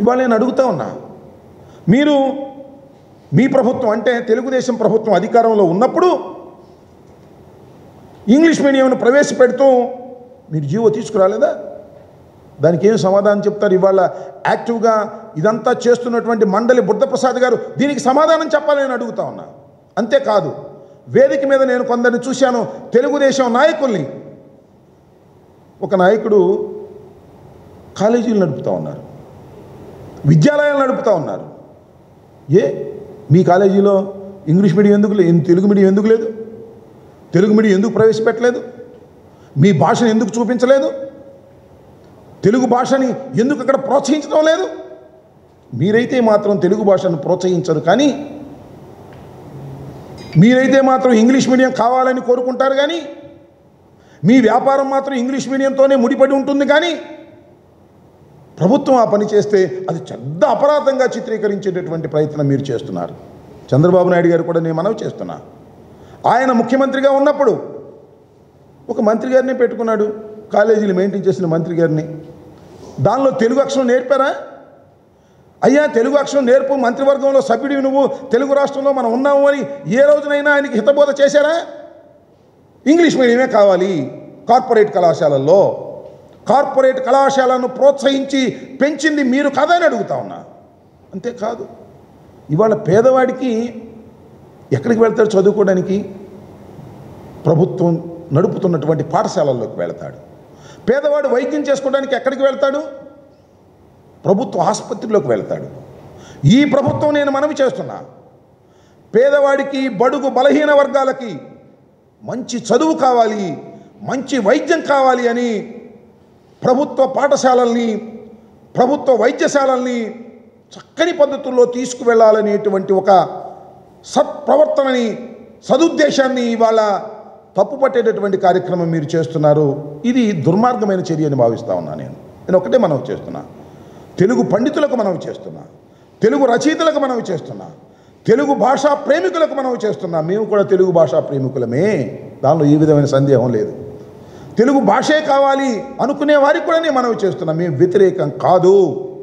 ఇవాళ నేను అడుగుతా ఉన్నా మీరు మీ ప్రభుత్వం అంటే తెలుగుదేశం ప్రభుత్వం అధికారంలో ఉన్నప్పుడు ఇంగ్లీష్ మీడియంను ప్రవేశపెడుతూ మీరు జీవో తీసుకురాలేదా దానికి ఏం సమాధానం చెప్తారు ఇవాళ యాక్టివ్గా ఇదంతా చేస్తున్నటువంటి మండలి బుద్ధప్రసాద్ గారు దీనికి సమాధానం చెప్పాలని నేను అడుగుతా ఉన్నా అంతేకాదు వేదిక మీద నేను కొందరిని చూశాను తెలుగుదేశం నాయకుల్ని ఒక నాయకుడు కాలేజీలు నడుపుతూ ఉన్నారు విద్యాలయాలు నడుపుతూ ఉన్నారు ఏ మీ కాలేజీలో ఇంగ్లీష్ మీడియం ఎందుకు లేదు తెలుగు మీడియం ఎందుకు లేదు తెలుగు మీడియం ఎందుకు ప్రవేశపెట్టలేదు మీ భాషను ఎందుకు చూపించలేదు తెలుగు భాషని ఎందుకు అక్కడ ప్రోత్సహించడం లేదు మీరైతే మాత్రం తెలుగు భాషను ప్రోత్సహించరు కానీ మీరైతే మాత్రం ఇంగ్లీష్ మీడియం కావాలని కోరుకుంటారు కానీ మీ వ్యాపారం మాత్రం ఇంగ్లీష్ మీడియంతోనే ముడిపడి ఉంటుంది కానీ ప్రభుత్వం ఆ పని చేస్తే అది పెద్ద అపరాధంగా చిత్రీకరించేటటువంటి ప్రయత్నం మీరు చేస్తున్నారు చంద్రబాబు నాయుడు గారు కూడా నేను మనవి చేస్తున్నా ఆయన ముఖ్యమంత్రిగా ఉన్నప్పుడు ఒక మంత్రి గారిని పెట్టుకున్నాడు కాలేజీలు మెయింటైన్ చేసిన మంత్రి గారిని దానిలో తెలుగు అక్షరం నేర్పారా అయ్యా తెలుగు అక్షరం నేర్పు మంత్రివర్గంలో సభ్యుడివి నువ్వు తెలుగు రాష్ట్రంలో మనం ఉన్నాము అని ఏ రోజునైనా ఆయనకి హితబోధ చేశారా ఇంగ్లీష్ మీడియమే కావాలి కార్పొరేట్ కళాశాలల్లో కార్పొరేట్ కళాశాలను ప్రోత్సహించి పెంచింది మీరు కదా అని అడుగుతా ఉన్నా అంతేకాదు ఇవాళ పేదవాడికి ఎక్కడికి వెళ్తాడు చదువుకోవడానికి ప్రభుత్వం నడుపుతున్నటువంటి పాఠశాలల్లోకి వెళ్తాడు పేదవాడు వైద్యం చేసుకోవడానికి ఎక్కడికి వెళ్తాడు ప్రభుత్వ ఆసుపత్రిలోకి వెళ్తాడు ఈ ప్రభుత్వం నేను మనవి చేస్తున్నా పేదవాడికి బడుగు బలహీన వర్గాలకి మంచి చదువు కావాలి మంచి వైద్యం కావాలి అని ప్రభుత్వ పాఠశాలల్ని ప్రభుత్వ వైద్యశాలల్ని చక్కని పద్ధతుల్లో తీసుకువెళ్ళాలనేటువంటి ఒక సత్ప్రవర్తనని సదుద్దేశాన్ని ఇవాళ తప్పుపట్టేటటువంటి కార్యక్రమం మీరు చేస్తున్నారు ఇది దుర్మార్గమైన చర్య అని భావిస్తా ఉన్నా నేను నేను ఒకటే మనవి చేస్తున్నా తెలుగు పండితులకు మనవి చేస్తున్నా తెలుగు రచయితలకు మనవి చేస్తున్నా తెలుగు భాషా ప్రేమికులకు మనవి చేస్తున్నా మేము కూడా తెలుగు భాషా ప్రేమికులమే దానిలో ఈ విధమైన సందేహం లేదు తెలుగు భాషే కావాలి అనుకునే వారికి కూడా నేను మనవి చేస్తున్నా మేము వ్యతిరేకం కాదు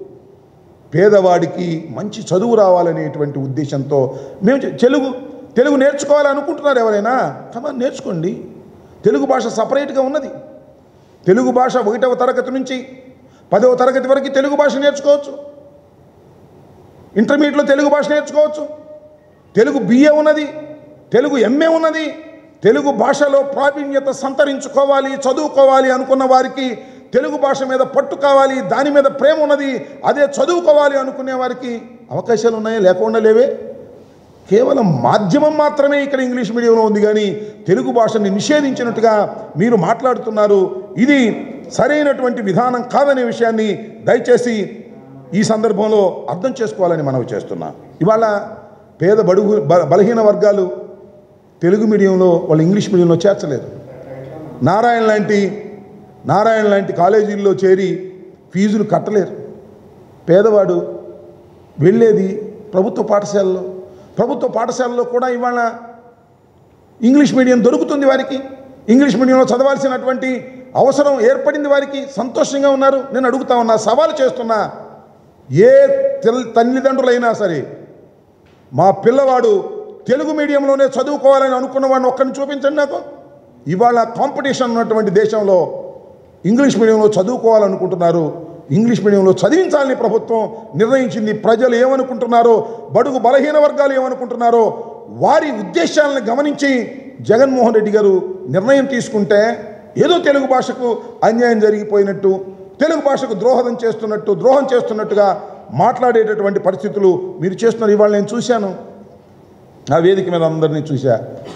పేదవాడికి మంచి చదువు రావాలనేటువంటి ఉద్దేశంతో మేము చె- తెలుగు తెలుగు నేర్చుకోవాలనుకుంటున్నారు ఎవరైనా కమా నేర్చుకోండి తెలుగు భాష సపరేట్గా ఉన్నది తెలుగు భాష ఒకటవ తరగతి నుంచి పదవ తరగతి వరకు తెలుగు భాష నేర్చుకోవచ్చు ఇంటర్మీడియట్లో తెలుగు భాష నేర్చుకోవచ్చు తెలుగు బిఏ ఉన్నది తెలుగు ఎంఏ ఉన్నది తెలుగు భాషలో ప్రావీణ్యత సంతరించుకోవాలి చదువుకోవాలి అనుకున్న వారికి తెలుగు భాష మీద పట్టు కావాలి దాని మీద ప్రేమ ఉన్నది అదే చదువుకోవాలి అనుకునే వారికి అవకాశాలు ఉన్నాయా లేకుండా లేవే కేవలం మాధ్యమం మాత్రమే ఇక్కడ ఇంగ్లీష్ మీడియంలో ఉంది కానీ తెలుగు భాషని నిషేధించినట్టుగా మీరు మాట్లాడుతున్నారు ఇది సరైనటువంటి విధానం కాదనే విషయాన్ని దయచేసి ఈ సందర్భంలో అర్థం చేసుకోవాలని మనవి చేస్తున్నా ఇవాళ పేద బడుగు బ- బలహీన వర్గాలు తెలుగు మీడియంలో వాళ్ళు ఇంగ్లీష్ మీడియంలో చేర్చలేదు నారాయణ లాంటి నారాయణ లాంటి కాలేజీల్లో చేరి ఫీజులు కట్టలేరు పేదవాడు వెళ్ళేది ప్రభుత్వ పాఠశాలలో ప్రభుత్వ పాఠశాలలో కూడా ఇవాళ ఇంగ్లీష్ మీడియం దొరుకుతుంది వారికి ఇంగ్లీష్ మీడియంలో చదవాల్సినటువంటి అవసరం ఏర్పడింది వారికి సంతోషంగా ఉన్నారు నేను అడుగుతా ఉన్నా సవాలు చేస్తున్నా ఏ తెల్ తల్లిదండ్రులైనా సరే మా పిల్లవాడు తెలుగు మీడియంలోనే చదువుకోవాలని అనుకున్న వాడిని ఒక్కరిని చూపించండి నాకు ఇవాళ కాంపిటీషన్ ఉన్నటువంటి దేశంలో ఇంగ్లీష్ మీడియంలో చదువుకోవాలనుకుంటున్నారు ఇంగ్లీష్ మీడియంలో చదివించాలని ప్రభుత్వం నిర్ణయించింది ప్రజలు ఏమనుకుంటున్నారో బడుగు బలహీన వర్గాలు ఏమనుకుంటున్నారో వారి ఉద్దేశాలను గమనించి జగన్మోహన్ రెడ్డి గారు నిర్ణయం తీసుకుంటే ఏదో తెలుగు భాషకు అన్యాయం జరిగిపోయినట్టు తెలుగు భాషకు ద్రోహం చేస్తున్నట్టు ద్రోహం చేస్తున్నట్టుగా మాట్లాడేటటువంటి పరిస్థితులు మీరు చేస్తున్నారు ఇవాళ నేను చూశాను ఆ వేదిక మీద అందరినీ చూశా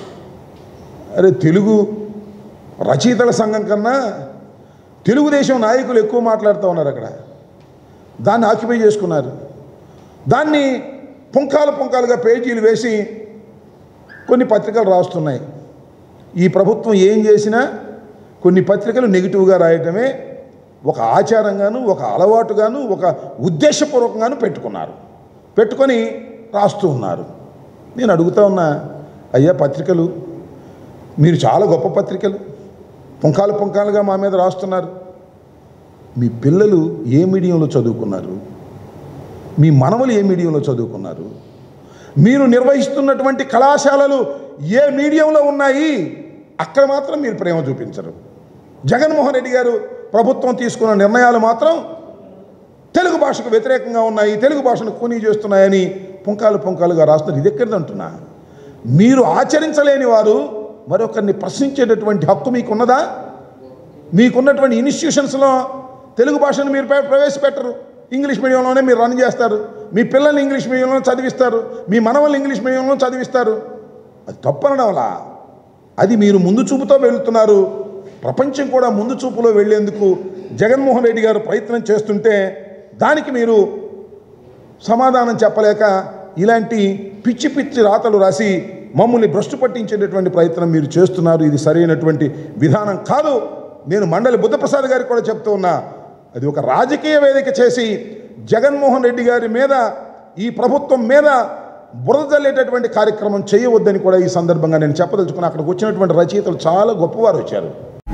అరే తెలుగు రచయితల సంఘం కన్నా తెలుగుదేశం నాయకులు ఎక్కువ మాట్లాడుతూ ఉన్నారు అక్కడ దాన్ని ఆక్యుపై చేసుకున్నారు దాన్ని పుంకాలు పుంకాలుగా పేజీలు వేసి కొన్ని పత్రికలు రాస్తున్నాయి ఈ ప్రభుత్వం ఏం చేసినా కొన్ని పత్రికలు నెగిటివ్గా రాయటమే ఒక ఆచారంగాను ఒక అలవాటుగాను ఒక ఉద్దేశపూర్వకంగాను పెట్టుకున్నారు పెట్టుకొని రాస్తూ ఉన్నారు నేను అడుగుతా ఉన్నా అయ్యా పత్రికలు మీరు చాలా గొప్ప పత్రికలు పుంకాలు పుంకాలుగా మా మీద రాస్తున్నారు మీ పిల్లలు ఏ మీడియంలో చదువుకున్నారు మీ మనవలు ఏ మీడియంలో చదువుకున్నారు మీరు నిర్వహిస్తున్నటువంటి కళాశాలలు ఏ మీడియంలో ఉన్నాయి అక్కడ మాత్రం మీరు ప్రేమ చూపించరు జగన్మోహన్ రెడ్డి గారు ప్రభుత్వం తీసుకున్న నిర్ణయాలు మాత్రం తెలుగు భాషకు వ్యతిరేకంగా ఉన్నాయి తెలుగు భాషను కూనీ చేస్తున్నాయని పుంకాలు పుంకాలుగా రాస్తున్నారు ఇది ఎక్కడిదంటున్నా మీరు ఆచరించలేని వారు మరొకరిని ప్రశ్నించేటటువంటి హక్కు మీకున్నదా మీకున్నటువంటి ఇన్స్టిట్యూషన్స్లో తెలుగు భాషను మీరు ప్ర- ప్రవేశపెట్టరు ఇంగ్లీష్ మీడియంలోనే మీరు రన్ చేస్తారు మీ పిల్లల్ని ఇంగ్లీష్ మీడియంలో చదివిస్తారు మీ మనవల్ని ఇంగ్లీష్ మీడియంలో చదివిస్తారు అది తప్పనడంలా అది మీరు ముందు చూపుతో వెళ్తున్నారు ప్రపంచం కూడా ముందు చూపులో వెళ్లేందుకు జగన్మోహన్ రెడ్డి గారు ప్రయత్నం చేస్తుంటే దానికి మీరు సమాధానం చెప్పలేక ఇలాంటి పిచ్చి పిచ్చి రాతలు రాసి మమ్మల్ని భ్రష్టు పట్టించేటటువంటి ప్రయత్నం మీరు చేస్తున్నారు ఇది సరైనటువంటి విధానం కాదు నేను మండలి బుద్ధప్రసాద్ గారికి కూడా చెప్తూ ఉన్నా అది ఒక రాజకీయ వేదిక చేసి జగన్మోహన్ రెడ్డి గారి మీద ఈ ప్రభుత్వం మీద బురద జల్లేటటువంటి కార్యక్రమం చేయవద్దని కూడా ఈ సందర్భంగా నేను చెప్పదలుచుకున్నా అక్కడికి వచ్చినటువంటి రచయితలు చాలా గొప్పవారు వచ్చారు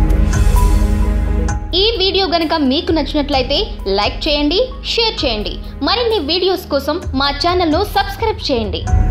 ఈ వీడియో గనుక మీకు నచ్చినట్లయితే లైక్ చేయండి షేర్ చేయండి మరిన్ని వీడియోస్ కోసం మా ఛానల్ను సబ్స్క్రైబ్ చేయండి